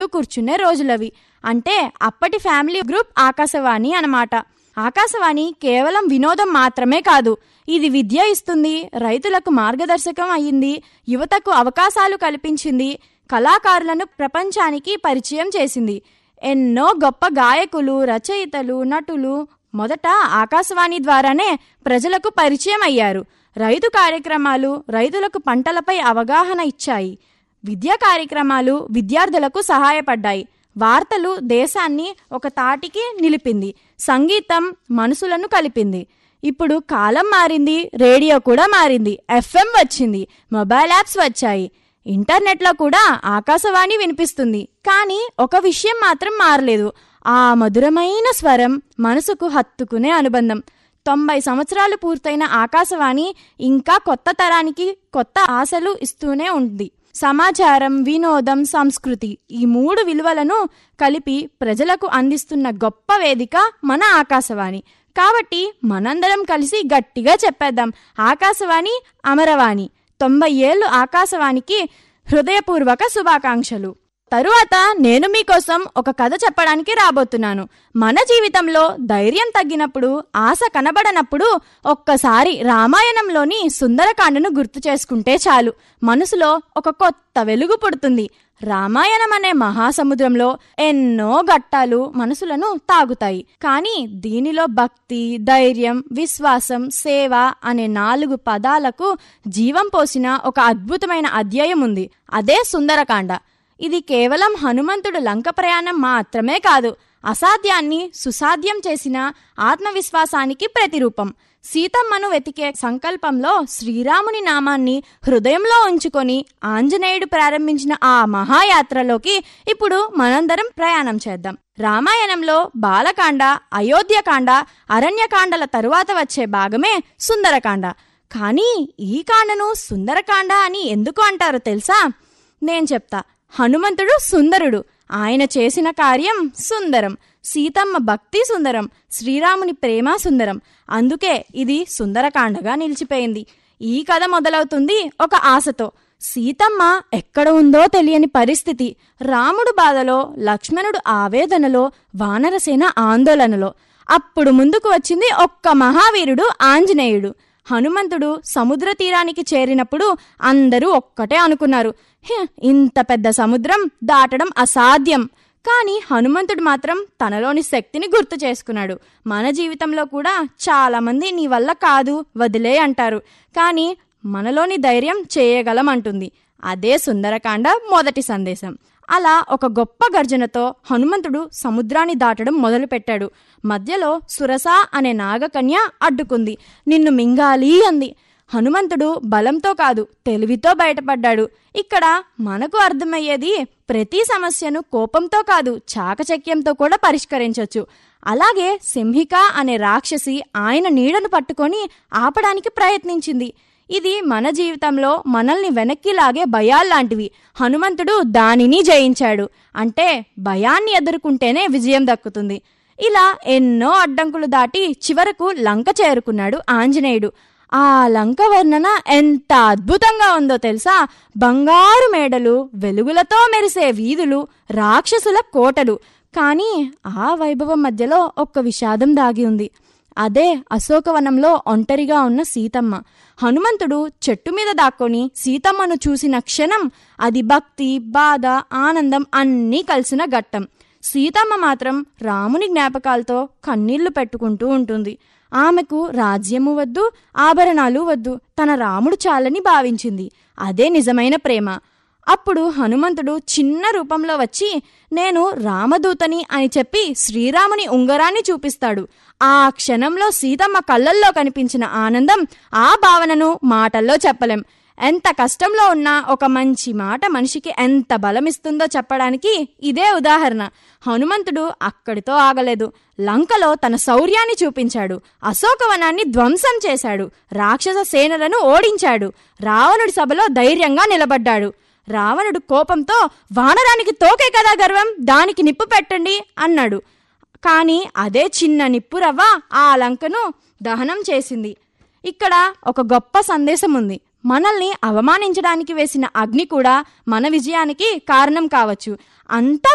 కూర్చునే రోజులవి అంటే అప్పటి ఫ్యామిలీ గ్రూప్ ఆకాశవాణి అన్నమాట ఆకాశవాణి కేవలం వినోదం మాత్రమే కాదు ఇది విద్య ఇస్తుంది రైతులకు మార్గదర్శకం అయ్యింది యువతకు అవకాశాలు కల్పించింది కళాకారులను ప్రపంచానికి పరిచయం చేసింది ఎన్నో గొప్ప గాయకులు రచయితలు నటులు మొదట ఆకాశవాణి ద్వారానే ప్రజలకు పరిచయం అయ్యారు రైతు కార్యక్రమాలు రైతులకు పంటలపై అవగాహన ఇచ్చాయి విద్యా కార్యక్రమాలు విద్యార్థులకు సహాయపడ్డాయి వార్తలు దేశాన్ని ఒక తాటికి నిలిపింది సంగీతం మనసులను కలిపింది ఇప్పుడు కాలం మారింది రేడియో కూడా మారింది ఎఫ్ఎం వచ్చింది మొబైల్ యాప్స్ వచ్చాయి ఇంటర్నెట్లో కూడా ఆకాశవాణి వినిపిస్తుంది కానీ ఒక విషయం మాత్రం మారలేదు ఆ మధురమైన స్వరం మనసుకు హత్తుకునే అనుబంధం తొంభై సంవత్సరాలు పూర్తయిన ఆకాశవాణి ఇంకా కొత్త తరానికి కొత్త ఆశలు ఇస్తూనే ఉంది సమాచారం వినోదం సంస్కృతి ఈ మూడు విలువలను కలిపి ప్రజలకు అందిస్తున్న గొప్ప వేదిక మన ఆకాశవాణి కాబట్టి మనందరం కలిసి గట్టిగా చెప్పేద్దాం ఆకాశవాణి అమరవాణి తొంభై ఏళ్ళు ఆకాశవాణికి హృదయపూర్వక శుభాకాంక్షలు తరువాత నేను మీకోసం ఒక కథ చెప్పడానికి రాబోతున్నాను మన జీవితంలో ధైర్యం తగ్గినప్పుడు ఆశ కనబడనప్పుడు ఒక్కసారి రామాయణంలోని సుందరకాండను గుర్తు చేసుకుంటే చాలు మనసులో ఒక కొత్త వెలుగు పుడుతుంది రామాయణం అనే మహాసముద్రంలో ఎన్నో ఘట్టాలు మనసులను తాగుతాయి కానీ దీనిలో భక్తి ధైర్యం విశ్వాసం సేవ అనే నాలుగు పదాలకు జీవం పోసిన ఒక అద్భుతమైన అధ్యాయం ఉంది అదే సుందరకాండ ఇది కేవలం హనుమంతుడు లంక ప్రయాణం మాత్రమే కాదు అసాధ్యాన్ని సుసాధ్యం చేసిన ఆత్మవిశ్వాసానికి ప్రతిరూపం సీతమ్మను వెతికే సంకల్పంలో శ్రీరాముని నామాన్ని హృదయంలో ఉంచుకొని ఆంజనేయుడు ప్రారంభించిన ఆ మహాయాత్రలోకి ఇప్పుడు మనందరం ప్రయాణం చేద్దాం రామాయణంలో బాలకాండ అయోధ్యకాండ అరణ్యకాండల తరువాత వచ్చే భాగమే సుందరకాండ కానీ ఈ కాండను సుందరకాండ అని ఎందుకు అంటారో తెలుసా నేను చెప్తా హనుమంతుడు సుందరుడు ఆయన చేసిన కార్యం సుందరం సీతమ్మ భక్తి సుందరం శ్రీరాముని ప్రేమ సుందరం అందుకే ఇది సుందరకాండగా నిలిచిపోయింది ఈ కథ మొదలవుతుంది ఒక ఆశతో సీతమ్మ ఎక్కడ ఉందో తెలియని పరిస్థితి రాముడు బాధలో లక్ష్మణుడు ఆవేదనలో వానరసేన ఆందోళనలో అప్పుడు ముందుకు వచ్చింది ఒక్క మహావీరుడు ఆంజనేయుడు హనుమంతుడు సముద్ర తీరానికి చేరినప్పుడు అందరూ ఒక్కటే అనుకున్నారు "హ్, ఇంత పెద్ద సముద్రం దాటడం అసాధ్యం కానీ హనుమంతుడు మాత్రం తనలోని శక్తిని గుర్తు చేసుకున్నాడు మన జీవితంలో కూడా చాలా మంది నీ వల్ల కాదు వదిలే అంటారు కానీ మనలోని ధైర్యం చేయగలం అంటుంది అదే సుందరకాండ మొదటి సందేశం అలా ఒక గొప్ప గర్జనతో హనుమంతుడు సముద్రాన్ని దాటడం మొదలుపెట్టాడు మధ్యలో సురస అనే నాగకన్య అడ్డుకుంది నిన్ను మింగాలి అంది హనుమంతుడు బలంతో కాదు తెలివితో బయటపడ్డాడు ఇక్కడ మనకు అర్థమయ్యేది ప్రతి సమస్యను కోపంతో కాదు చాకచక్యంతో కూడా పరిష్కరించవచ్చు అలాగే సింహిక అనే రాక్షసి ఆయన నీడను పట్టుకొని ఆపడానికి ప్రయత్నించింది ఇది మన జీవితంలో మనల్ని వెనక్కి లాగే భయాల్లాంటివి హనుమంతుడు దానిని జయించాడు అంటే భయాన్ని ఎదుర్కొంటేనే విజయం దక్కుతుంది ఇలా ఎన్నో అడ్డంకులు దాటి చివరకు లంక చేరుకున్నాడు ఆంజనేయుడు ఆ లంక వర్ణన ఎంత అద్భుతంగా ఉందో తెలుసా బంగారు మేడలు వెలుగులతో మెరిసే వీధులు రాక్షసుల కోటలు కానీ ఆ వైభవం మధ్యలో ఒక్క విషాదం దాగి ఉంది అదే అశోకవనంలో ఒంటరిగా ఉన్న సీతమ్మ హనుమంతుడు చెట్టు మీద దాక్కొని సీతమ్మను చూసిన క్షణం అది భక్తి బాధ ఆనందం అన్నీ కలిసిన ఘట్టం సీతమ్మ మాత్రం రాముని జ్ఞాపకాలతో కన్నీళ్లు పెట్టుకుంటూ ఉంటుంది ఆమెకు రాజ్యము వద్దు ఆభరణాలు వద్దు తన రాముడు చాలని భావించింది అదే నిజమైన ప్రేమ అప్పుడు హనుమంతుడు చిన్న రూపంలో వచ్చి నేను రామదూతని అని చెప్పి శ్రీరాముని ఉంగరాన్ని చూపిస్తాడు ఆ క్షణంలో సీతమ్మ కళ్ళల్లో కనిపించిన ఆనందం ఆ భావనను మాటల్లో చెప్పలేం ఎంత కష్టంలో ఉన్నా ఒక మంచి మాట మనిషికి ఎంత బలమిస్తుందో చెప్పడానికి ఇదే ఉదాహరణ హనుమంతుడు అక్కడితో ఆగలేదు లంకలో తన శౌర్యాన్ని చూపించాడు అశోకవనాన్ని ధ్వంసం చేశాడు రాక్షస సేనలను ఓడించాడు రావణుడి సభలో ధైర్యంగా నిలబడ్డాడు రావణుడు కోపంతో వానరానికి తోకే కదా గర్వం దానికి నిప్పు పెట్టండి అన్నాడు కానీ అదే చిన్న నిప్పు రవ్వ ఆ లంకను దహనం చేసింది ఇక్కడ ఒక గొప్ప సందేశం ఉంది మనల్ని అవమానించడానికి వేసిన అగ్ని కూడా మన విజయానికి కారణం కావచ్చు అంతా